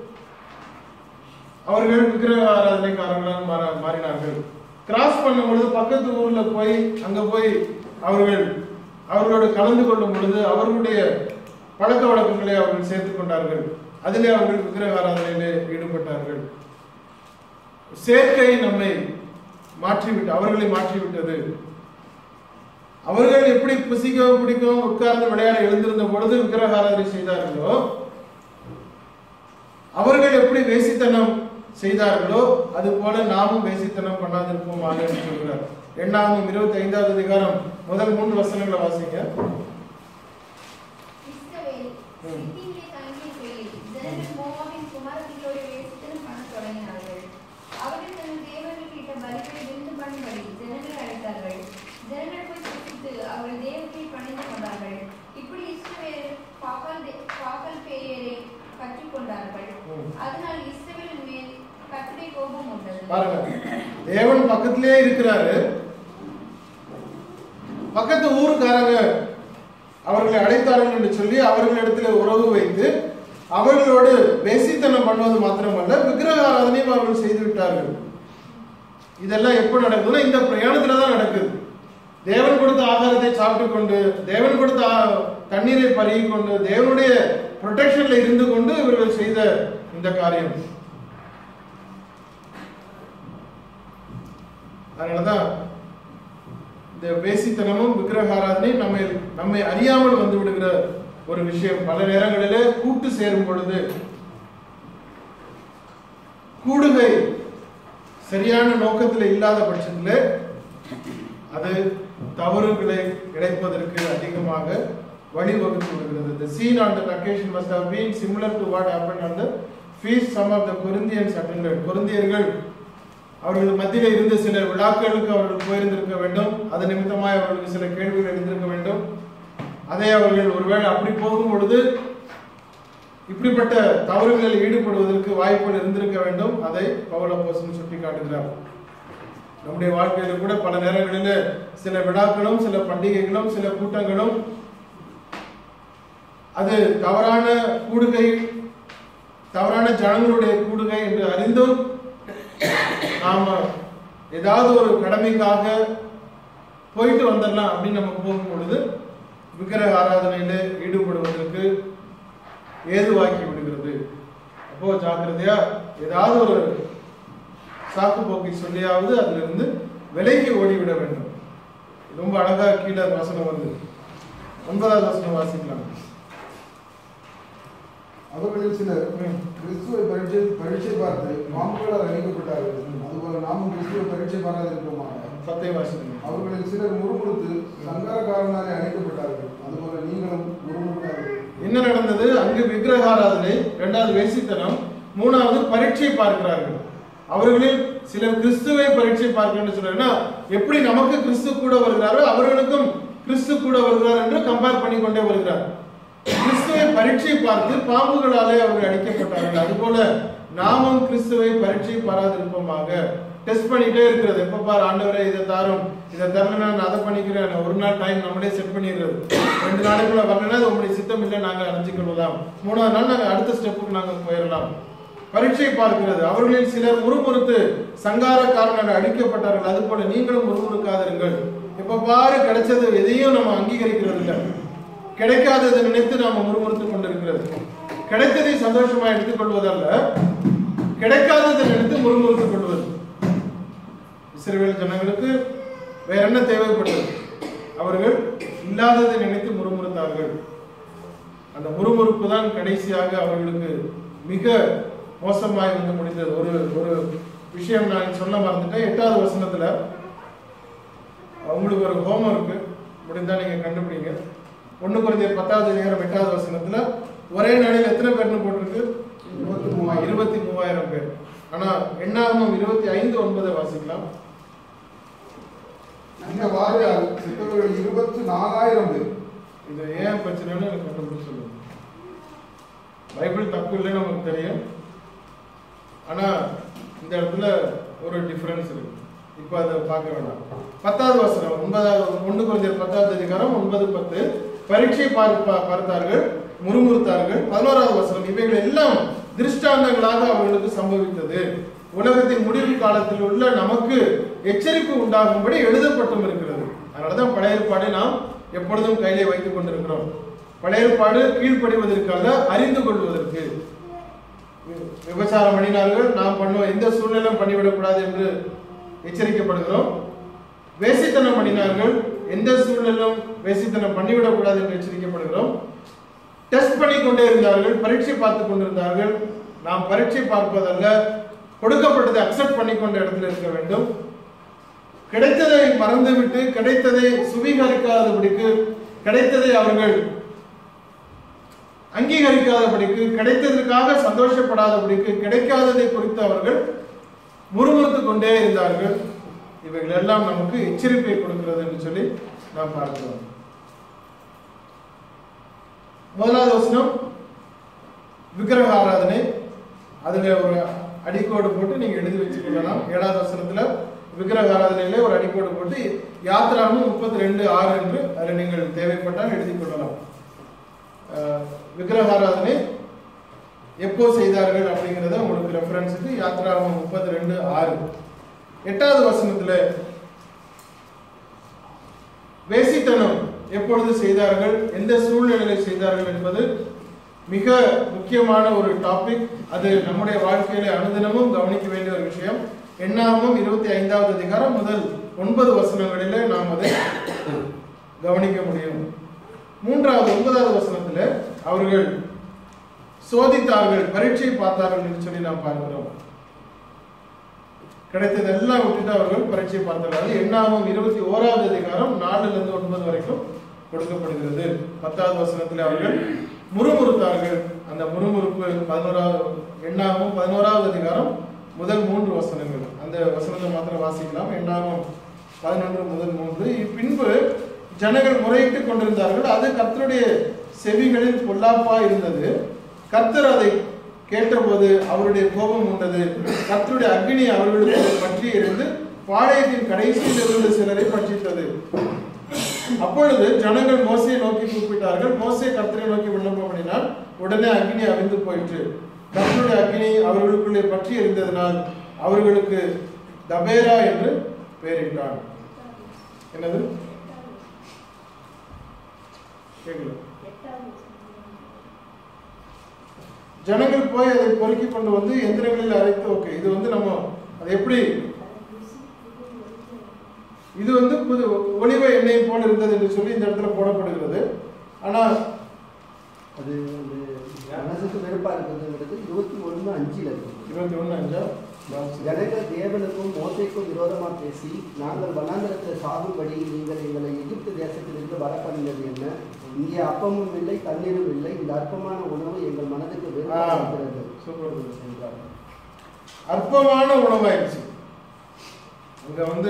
Speaker 1: அவர்கள் விக்கிரக ஆராதனைக்காரர்களாக மாற- மாறினார்கள் கிராஸ் பண்ணும் பொழுது பக்கத்து ஊர்ல போய் அங்க போய் அவர்கள் அவர்களோடு கலந்து கொள்ளும் பொழுது அவர்களுடைய பழக்க வழக்கங்களை அவர்கள் சேர்த்துக் கொண்டார்கள் அதிலே அவர்கள் விக்கிரக ஆராதனையிலே ஈடுபட்டார்கள் சேர்க்கை நம்மை மாற்றிவிட்டு அவர்களை மாற்றிவிட்டது அவர்கள் எப்படி புசிக்கவும் பிடிக்கவும் உட்கார்ந்து விளையாட எழுந்திருந்த பொழுது விக்கிரக ஆராதனை செய்தார்களோ அவர்கள் எப்படி வேசித்தனம் செய்தார்களோ அது போல நாமும் வேசித்தனம் பண்ணாதிருப்போமாக என்று சொல்கிறார் எண்ணாமும் இருபத்தி ஐந்தாவது அதிகாரம் முதல் மூன்று வசனங்களை வாசிங்க
Speaker 5: இஸ்ரவேல் சித்தீமிலே தங்கியிருக்கையில் ஜனங்கள் மோவாபின் குமாரத்திகளோடு வேசித்தனம் பண்ணத் தொடங்கினார்கள். அவர்கள் தங்கள் தேவர்களுக்கு இட்ட பலிகளை விருந்து பண்ணும்படி ஜனங்களை அழைத்தார்கள். ஜனங்கள் போய் புசித்து அவர்கள் தேவர்களை பணிந்து கொண்டார்கள். இப்படி இஸ்ரவேல் பாகால் தே- பாகால் பேயரை கற்றுக்கொண்டார்கள்.
Speaker 1: ம்.
Speaker 5: அதனால் இஸ்ரவேலின் மேல் கர்த்தருடைய கோபம் உண்டது
Speaker 1: பாருங்க தேவன் பக்கத்திலே இருக்கிறாரு பக்கத்து ஊருக்காரங்க அவர்களை அழைத்தார்கள் என்று சொல்லி அவர்களிடத்துல உறவு வைத்து அவர்களோடு வேசித்தனம் பண்ணுவது மாத்திரமல்ல விக்கிரக ஆராதனையும் அவர்கள் செய்து விட்டார்கள் இதெல்லாம் எப்போ நடக்குதுன்னா இந்த பிரயாணத்துல தான் நடக்குது தேவன் கொடுத்த ஆகாரத்தை சாப்பிட்டு கொண்டு தேவன் கொடுத்த ஆ- தண்ணீரை பருகி கொண்டு தேவனுடைய ப்ரொடெக்ஷன்ல இருந்து கொண்டு இவர்கள் செய்த இந்த காரியம் அதனாலதான் இந்த வேசித்தனமும் விக்கிரக ஆராதனை நம்மை நம்மை அறியாமல் வந்து விடுகிற ஒரு விஷயம் பல நேரங்களிலே கூட்டு சேரும் பொழுது கூடுகை சரியான நோக்கத்தில் இல்லாத பட்சத்தில் அது தவறுகளை கிடைப்பதற்கு அதிகமாக வழிவகுத்து விடுகிறது the scene on that occasion must have been similar to what happened on the feast some of the Corinthians attended கொரிந்தியர்கள் அவர்கள் மத்தியில் இருந்த சில விழாக்களுக்கு அவர்கள் போயிருந்திருக்க வேண்டும் அது நிமித்தமாய் அவர்களுக்கு சில கேள்விகள் எழுந்திருக்க வேண்டும் அதை அவர்கள் ஒருவேளை அப்படி போகும் பொழுது இப்படிப்பட்ட தவறுகளில் ஈடுபடுவதற்கு வாய்ப்புகள் இருந்திருக்க வேண்டும் அதை பவுல போசன் சுட்டி காட்டுகிறார் நம்முடைய வாழ்க்கையில கூட பல நேரங்களில் சில விழாக்களும் சில பண்டிகைகளும் சில கூட்டங்களும் அது தவறான கூடுகை தவறான ஜனங்களுடைய கூடுகை என்று அறிந்தும் நாம ஏதாவது ஒரு கடமைக்காக போயிட்டு வந்துடலாம் அப்படின்னு நம்ம போகும் பொழுது விக்கிரக ஆராதனையில ஈடுபடுவதற்கு ஏதுவாக்கி விடுகிறது அப்போ ஜாக்கிரதையா ஏதாவது ஒரு சாக்கு போக்கை சொல்லியாவது அதிலிருந்து விலைக்கு ஓடிவிட வேண்டும் ரொம்ப அழகா கீழே வசனம் வந்து ஒன்பதாவது வசனம் வாசிக்கலாம்
Speaker 6: அவர்களில் சிலர்
Speaker 1: ம்.
Speaker 6: கிறிஸ்துவை பரீட்சை பரீட்சை பார்த்து பாம்புகளால் அழிக்கப்பட்டார்கள் அதுபோல நாமும் கிறிஸ்துவை பரீட்சை பாராதிருப்போமாக
Speaker 1: பத்தை வாசிக்கணும்
Speaker 6: அவர்களில் சிலர் முறுமுறுத்து சங்காரக்காரனாலே அழைக்கப்பட்டார்கள் அதுபோல நீங்களும் முறுமுறுக்கார்கள்
Speaker 1: என்ன நடந்தது அங்கு விக்கிரகாராதனை இரண்டாவது வேசித்தனம் மூணாவது பரீட்சை பார்க்கிறார்கள் அவர்களில் சிலர் கிறிஸ்துவை பரீட்சை பார்க்கணும்னு சொல்றாங்கன்னா எப்படி நமக்கு கிறிஸ்து கூட வருகிறாரோ அவர்களுக்கும் கிறிஸ்து கூட வருகிறார் என்று கம்பேர் பண்ணி கொண்டே வருகிறார் கிறிஸ்துவை பரீட்சை பார்த்து பாம்புகளாலே அவர்கள் அடிக்கப்பட்டார்கள் அதுபோல நாமும் கிறிஸ்துவை பரீட்சை பாராதிருப்போமாக டெஸ்ட் பண்ணிட்டே இருக்கிறது எப்ப பாரு ஆண்டவரே இதை தாரும் இதை தரலன்னா நான் அதை பண்ணிக்கிறேன் ஒரு நாள் டைம் நம்மளே செட் பண்ணிடுறது ரெண்டு நாளைக்குள்ள வரலன்னா அது உங்களுடைய சித்தம் இல்லை நாங்க அறிஞ்சு கொள்ளலாம் மூணாவது நாள் நாங்க அடுத்த ஸ்டெப்புக்கு நாங்க போயிடலாம் பரீட்சை பார்க்கிறது அவர்களில் சிலர் முறுமுறுத்து சங்காரக்காரர்கள் அடிக்கப்பட்டார்கள் அது போல நீங்களும் முறுமுறுக்காதிருங்கள் எப்ப பாரு கிடைச்சது எதையும் நம்ம அங்கீகரிக்கிறது இல்லை கிடைக்காததை நினைத்து நாம முறுமுறுத்து கொண்டிருக்கிறது கிடைத்ததை சந்தோஷமா எடுத்துக்கொள்வதல்ல கிடைக்காததை நினைத்து முறுமுறுத்துக் கொள்வது இஸ்ரவேல் ஜனங்களுக்கு வேற என்ன தேவைப்பட்டது அவர்கள் இல்லாததை நினைத்து முறுமுறுத்தார்கள் அந்த முறுமுறுப்பு தான் கடைசியாக அவர்களுக்கு மிக மோசமாய் வந்து முடிந்தது ஒரு ஒரு விஷயம் நான் சொல்ல மறந்துட்டேன் எட்டாவது வசனத்துல உங்களுக்கு ஒரு ஹோம்ஒர்க் முடிந்தா நீங்க கண்டுபிடிங்க ஒண்ணு குறைஞ்ச பத்தாவது அதிகாரம் எட்டாவது வசனத்துல ஒரே நாளில் எத்தனை பேர்னு போட்டிருக்கு
Speaker 6: இருபத்தி மூவாயிரம்.
Speaker 1: இருபத்தி மூவாயிரம் பேர் ஆனா எண்ணாகமம் இருபத்தி ஐந்து ஒன்பதை வாசிக்கலாம்
Speaker 6: இந்த வாரியால் செத்தவர்கள் இருபத்தி நாலாயிரம் பேர்
Speaker 1: இது ஏன் பிரச்சனைன்னு எனக்கு கண்டுபிடிச்சு சொல்லுங்க பைபிள் தப்பு இல்லைன்னு நமக்கு தெரியும் ஆனா இந்த இடத்துல ஒரு டிஃபரன்ஸ் இருக்கு இப்போ அதை பார்க்க வேண்டாம் பத்தாவது வசனம் ஒன்பதாவது ஒன்று கொஞ்சம் பத்தாவது அதிகாரம் ஒன்பது பத்து பரீட்சை பார்ப்ப பார்த்தார்கள் முறுமுறுத்தார்கள் பதினோராவது வசனம் இவைகள் எல்லாம் திருஷ்டாந்தங்களாக அவர்களுக்கு சம்பவித்தது உலகத்தின் முடிவு காலத்தில் உள்ள நமக்கு எச்சரிப்பு உண்டாகும்படி எழுதப்பட்டும் இருக்கிறது அதனாலதான் பழைய ஏற்பாடை நாம் எப்பொழுதும் கையிலே வைத்துக் கொண்டிருக்கிறோம் பழைய ஏற்பாடு கீழ்ப்படிவதற்கல்ல அறிந்து கொள்வதற்கு வி- விபச்சாரம் பண்ணினார்கள் நாம் பண்ணுவோம் எந்த சூழ்நிலையும் பண்ணிவிடக்கூடாது என்று எச்சரிக்கப்படுகிறோம் வேசித்தனம் பண்ணினார்கள் எந்த சூழ்நிலையும் வேசித்தனம் பண்ணிவிடக்கூடாது என்று எச்சரிக்கப்படுகிறோம் டெஸ்ட் பண்ணி கொண்டே இருந்தார்கள் பரீட்சை பார்த்து கொண்டிருந்தார்கள் நாம் பரீட்சை பார்ப்பதல்ல கொடுக்கப்பட்டதை அக்செப்ட் பண்ணி கொண்ட இடத்துல இருக்க வேண்டும் கிடைத்ததை மறந்துவிட்டு கிடைத்ததை சுவீகரிக்காதபடிக்கு கிடைத்ததை அவர்கள் அங்கீகரிக்காதபடிக்கு கிடைத்ததற்காக சந்தோஷப்படாதபடிக்கு கிடைக்காததை குறித்து அவர்கள் முறுமுறுத்துக் கொண்டே இருந்தார்கள் இவைகள் எல்லாம் நமக்கு எச்சரிப்பை கொடுக்கிறது என்று சொல்லி நாம் பார்க்கிறோம் முதலாவது வசனம் விக்கிரக ஆராதனை அதுல ஒரு அடிக்கோடு போட்டு நீங்க எழுதி வச்சுக்கொள்ளலாம் ஏழாவது வசனத்துல விக்கிரக ஆராதனையில ஒரு அடிக்கோடு போட்டு யாத்திராமும் முப்பத்தி ரெண்டு ஆறு என்று அதில் நீங்கள் தேவைப்பட்டால் எழுதி கொள்ளலாம் அஹ், விக்கிரக ஆராதனை எப்போ செய்தார்கள் அப்படிங்கிறத உங்களுக்கு ரெஃபரன்ஸுக்கு யாத்ராமம் முப்பத்தி ரெண்டு ஆறு எட்டாவது வசனத்துல வேசித்தனம் எப்பொழுது செய்தார்கள் எந்த சூழ்நிலையில் செய்தார்கள் என்பது மிக முக்கியமான ஒரு டாபிக் அது நம்முடைய வாழ்க்கையில அனுதினமும் கவனிக்க வேண்டிய ஒரு விஷயம் எண்ணாமம் இருபத்தி ஐந்தாவது அதிகாரம் முதல் ஒன்பது வசனங்களிலே நாம் அதை கவனிக்க முடியும் மூன்றாவது ஒன்பதாவது வசனத்துல அவர்கள் சோதித்தார்கள் பரீட்சை பார்த்தார்கள் என்று சொல்லி நாம் பார்க்கிறோம் கிடைத்ததெல்லாம் விட்டுட்டு அவர்கள் பரீட்சை பார்த்தார்கள் அது எண்ணாமம் இருபத்தி ஓராவது அதிகாரம் நாலுல இருந்து ஒன்பது வரைக்கும் கொடுக்கப்படுகிறது பத்தாவது வசனத்தில் அவர்கள் முறுமுறுத்தார்கள் அந்த முறுமுறுப்பு பதினோராவது எண்ணாமம் பதினோராவது அதிகாரம் முதல் மூன்று வசனங்கள் அந்த வசனத்தை மாத்திரம் வாசிக்கலாம் எண்ணாமம் பதினொன்று முதல் மூன்று பின்பு ஜனங்கள் முறையிட்டு கொண்டிருந்தார்கள் அது கர்த்தருடைய செவிகளில் பொல்லாப்பா இருந்தது கர்த்தர் அதை கேட்டபோது அவருடைய கோபம் உண்டது கர்த்தருடைய அக்னி அவர்களுக்கு பற்றி இருந்து பாளையத்தின் கடைசியில் இருந்து சிலரை பட்சித்தது அப்பொழுது ஜனங்கள் மோசையை நோக்கி கூப்பிட்டார்கள் மோசே கர்த்தரை நோக்கி விண்ணப்பம் பண்ணினார் உடனே அக்னி அவிந்து போயிற்று கர்த்தருடைய அக்னி அவர்களுக்குள்ளே பற்றி இருந்ததினால் அவர்களுக்கு தபேரா என்று பெயரிட்டான் என்னது கேட்கல ஜனங்கள் போய் அதை பொறுக்கி கொண்டு வந்து எந்திரங்களில் அரைத்து ஓகே இது வந்து நம்ம அது எப்படி இது வந்து புது ஒளிவ எண்ணெய் போல இருந்தது என்று சொல்லி இந்த இடத்துல போடப்படுகிறது ஆனா
Speaker 7: அது வந்து மனசுக்கு வெறுப்பா இருக்கிறதுங்கிறது இருபத்தி ஒண்ணு அஞ்சுல இருக்கு
Speaker 1: இருபத்தி ஒண்ணு அஞ்சா
Speaker 7: ஜனங்கள் தேவனுக்கும் மோசைக்கும் விரோதமா பேசி நாங்கள் வனாந்தரத்தில் சாகும்படி நீங்கள் எங்களை எகிப்து தேசத்திலிருந்து வர பண்ணினது என்ன இங்கே அப்பமும் இல்லை தண்ணீரும் இல்லை இந்த அற்பமான உணவு எங்கள் மனதுக்கு வெறுப்பா இருக்கிறது
Speaker 1: சூப்பர் என்றார். அற்பமான உணவாயிடுச்சு அங்க வந்து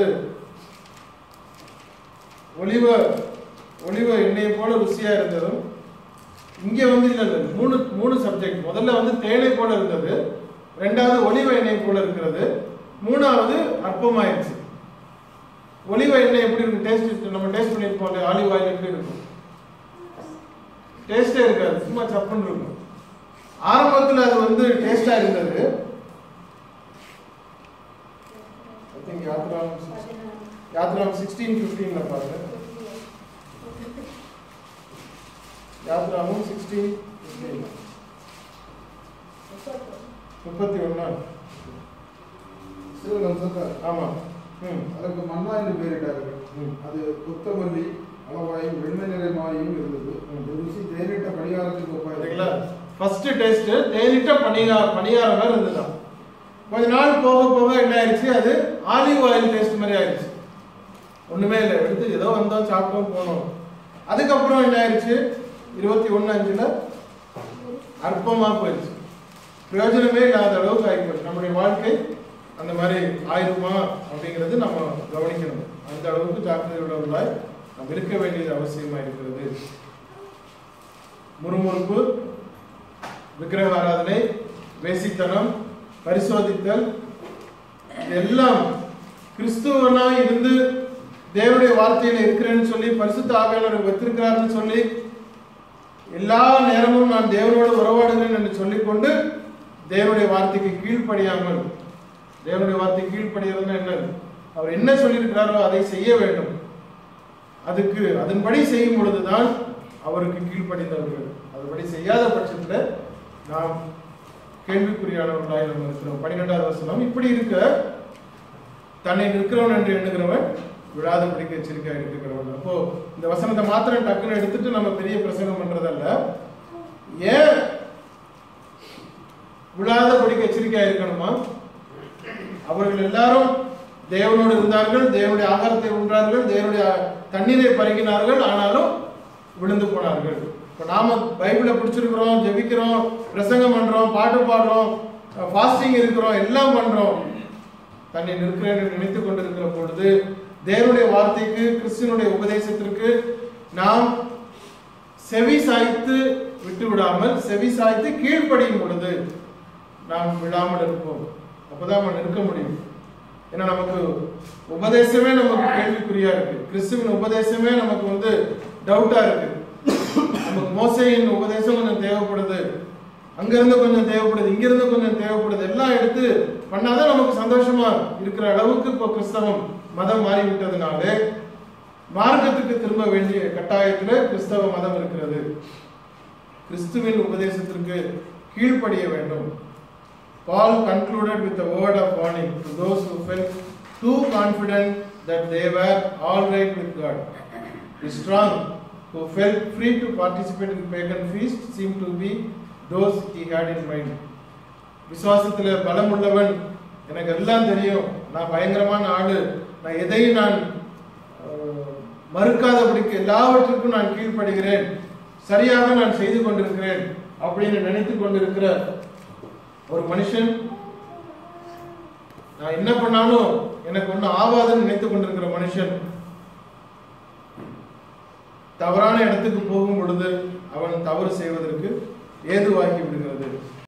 Speaker 1: ஒலிவ ஒலிவ எண்ணெய் போல ருசியா இருந்ததும் இங்க வந்து இல்ல இல்ல மூணு மூணு சப்ஜெக்ட் முதல்ல வந்து தேனை போல இருந்தது ரெண்டாவது ஒலிவ எண்ணெய் போல இருக்கிறது மூணாவது அற்பமாயிருச்சு ஒலிவ எண்ணெய் எப்படி இருக்கும் டேஸ்ட் நம்ம டேஸ்ட் பண்ணியிருப்போம் இல்லையா ஆலிவ் ஆயில் எப்படி இருக்கும் டேஸ்டே இருக்காது சும்மா சப்புன்னு இருக்கும் ஆரம்பத்துல அது வந்து டேஸ்டா இருந்தது I think யாத்ராம் யாத்ராம் சிக்ஸ்டீன் ஃபிஃப்டீன்ல பாருங்க யாத்ராமும் சிக்ஸ்டீன் முப்பத்தி ஒண்ணா
Speaker 6: சிறுவன் சொன்னார்
Speaker 1: ஆமா ம்
Speaker 6: அதற்கு மன்னா என்று பெயரிட்டார்கள்
Speaker 1: ம்.
Speaker 6: அது கொத்தமல்லி அளவாயும் வெண்மை நிறமாயும் இருந்தது
Speaker 1: ம்.
Speaker 6: இந்த ருசி தேனிட்ட பணியாரத்துக்கு
Speaker 1: சரிங்களா
Speaker 6: ஒப்பாயிருந்தது
Speaker 1: ஃபர்ஸ்ட் டெஸ்ட் தேனிட்ட பணியா பணியாரம் மாதிரி இருந்துதான் கொஞ்ச நாள் போக போக என்ன ஆயிடுச்சு அது ஆலிவ் ஆயில் டேஸ்ட் மாதிரி ஆயிடுச்சு ஒண்ணுமே இல்லை எடுத்து ஏதோ வந்தோம் சாப்பிட்டோம் போனோம் அதுக்கப்புறம் என்ன ஆயிடுச்சு இருபத்தி ஒண்ணு அஞ்சுல அற்பமா போயிடுச்சு பிரயோஜனமே இல்லாத அளவுக்கு ஆகிப்போச்சு நம்முடைய வாழ்க்கை அந்த மாதிரி ஆயிருமா அப்படிங்கிறது நம்ம கவனிக்கணும் அந்த அளவுக்கு ஜாக்கிரதையுள்ளவர்களாய் நாம் இருக்க வேண்டியது அவசியமா இருக்கிறது முறுமுறுப்பு விக்கிரக ஆராதனை வேசித்தனம் பரிசோதித்தல் இதெல்லாம் கிறிஸ்துவனாய் இருந்து தேவனுடைய வார்த்தையில இருக்கிறேன்னு சொல்லி பரிசுத்த ஆவியானவர் வைத்திருக்கிறார்னு சொல்லி எல்லா நேரமும் நான் தேவனோடு உறவாடுகிறேன் என்று சொல்லிக்கொண்டு தேவனுடைய வார்த்தைக்கு கீழ்ப்படியாமல் தேவனுடைய வார்த்தைக்கு கீழ்ப்படிகிறதுனா என்ன அவர் என்ன சொல்லியிருக்கிறாரோ அதை செய்ய வேண்டும் அதுக்கு அதன்படி செய்யும் பொழுதுதான் அவருக்கு கீழ்ப்படிந்தவர்கள் அதுபடி செய்யாத பட்சத்துல நாம் கேள்விக்குறியானவர்களாய் நம்ம இருக்கிறோம் பன்னிரெண்டாவது வசனம் இப்படி இருக்க தன்னை நிற்கிறவன் என்று எண்ணுகிறவன் விழாதபடிக்கு எச்சரிக்கையா இருக்கிறவன் அப்போ இந்த வசனத்தை மாத்திரம் டக்குன்னு எடுத்துட்டு நம்ம பெரிய பிரசங்கம் பண்றதல்ல ஏன் விழாதபடிக்கு எச்சரிக்கையா இருக்கணுமா அவர்கள் எல்லாரும் தேவனோடு இருந்தார்கள் தேவனுடைய ஆகாரத்தை உண்டார்கள் தேவனுடைய தண்ணீரை பருகினார்கள் ஆனாலும் விழுந்து போனார்கள் இப்ப நாம பைபிளை பிடிச்சிருக்கிறோம் ஜெபிக்கிறோம் பிரசங்கம் பண்றோம் பாட்டு பாடுறோம் ஃபாஸ்டிங் இருக்கிறோம் எல்லாம் பண்றோம் தன்னை நிற்கிறேன் என்று நினைத்துக் கொண்டிருக்கிற பொழுது தேவனுடைய வார்த்தைக்கு கிறிஸ்துவனுடைய உபதேசத்திற்கு நாம் செவி சாய்த்து விட்டு விடாமல் செவி சாய்த்து கீழ்ப்படியும் பொழுது நாம் விழாமல் இருப்போம் அப்பதான் நம்ம நிற்க முடியும் ஏன்னா நமக்கு உபதேசமே நமக்கு கேள்விக்குறியா இருக்கு கிறிஸ்துவின் உபதேசமே நமக்கு வந்து டவுட்டா இருக்கு நமக்கு மோசையின் உபதேசம் கொஞ்சம் தேவைப்படுது அங்கிருந்து கொஞ்சம் தேவைப்படுது இங்கிருந்து கொஞ்சம் தேவைப்படுது எல்லாம் எடுத்து பண்ணாதான் நமக்கு சந்தோஷமா இருக்கிற அளவுக்கு இப்போ கிறிஸ்தவம் மதம் மாறிவிட்டதுனாலே மார்க்கத்துக்கு திரும்ப வேண்டிய கட்டாயத்துல கிறிஸ்தவ மதம் இருக்கிறது கிறிஸ்துவின் உபதேசத்திற்கு கீழ்ப்படிய வேண்டும் Paul concluded with a word of warning to those who felt too confident that they were all right with God. The strong, who felt free to participate in pagan feast, seemed to be those he had in mind. விசுவாசத்துல பலம் உள்ளவன் எனக்கு எல்லாம் தெரியும் நான் பயங்கரமான ஆளு நான் எதையும் நான் அஹ், மறுக்காதபடிக்கு எல்லாவற்றுக்கும் நான் கீழ்ப்படுகிறேன் சரியாக நான் செய்து கொண்டிருக்கிறேன் அப்படின்னு நினைத்து கொண்டிருக்கிற ஒரு மனுஷன் நான் என்ன பண்ணாலும் எனக்கு ஒன்றும் ஆகாதுன்னு நினைத்து கொண்டிருக்கிற மனுஷன் தவறான இடத்துக்கு போகும் பொழுது அவன் தவறு செய்வதற்கு ஏதுவாகி விடுகிறது